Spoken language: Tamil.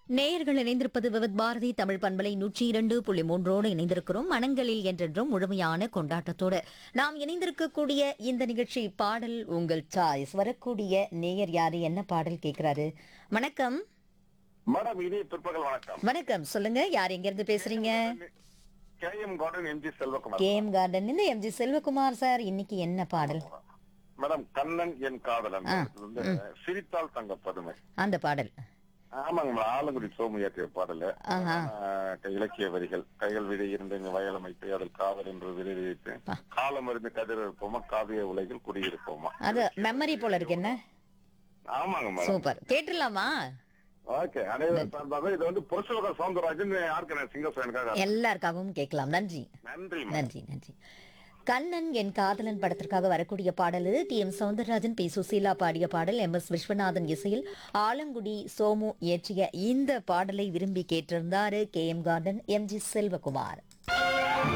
நேயர்கள் இணைந்திருப்பது விவத் பாரதி தமிழ் பண்பலை நூற்றி இரண்டு புள்ளி மூன்றோடு இணைந்திருக்கிறோம் மனங்களில் என்றென்றும் முழுமையான கொண்டாட்டத்தோடு நாம் இணைந்திருக்கக்கூடிய இந்த நிகழ்ச்சி பாடல் உங்கள் சாய்ஸ் வரக்கூடிய நேயர் யாரு என்ன பாடல் கேட்கிறாரு வணக்கம் மேடம் இனிய பிற்பகல் வணக்கம் வணக்கம் சொல்லுங்க யார் எங்க இருந்து பேசுறீங்க K M garden M G Selvakumar கேம் கார்டன் இந்த எம்ஜி செல்வகுமார் சார் இன்னைக்கு என்ன பாடல் மேடம் கண்ணன் என் காதலன் இது வந்து சிரித்தால் தங்க பதுமை அந்த பாடல் ஆமாங்க மேடம் ஆலங்குடி சோமு இயற்றிய பாடல் ஆஹா. ஆஹ், இலக்கிய வரிகள் கைகள் விடை இருந்த வயல் அமைத்து அதில் காதல் என்று விருது வைத்து காலம் இருந்து கதிர் இருப்போமா காவிய உலகில் குடியிருப்போமா அது மெமரி போல இருக்கு என்ன ஆமாங்க மேடம் சூப்பர் கேட்டுடலாமா ஓகே அனைவரும் சார்பாக இது வந்து புருஷோக சவுந்தரராஜன் யாருக்கு நான் சிங்க ஃபேனுக்காக எல்லாருக்காகவும் கேட்கலாம் நன்றி நன்றி மேடம். நன்றி நன்றி கண்ணன் என் காதலன் படத்திற்காக வரக்கூடிய பாடல் T M Soundararajan P Susheela பாடிய பாடல் எம் எஸ் விஸ்வநாதன் இசையில் ஆலங்குடி சோமு இயற்றிய இந்த பாடலை விரும்பி கேட்டிருந்தாரு K M garden M G Selvakumar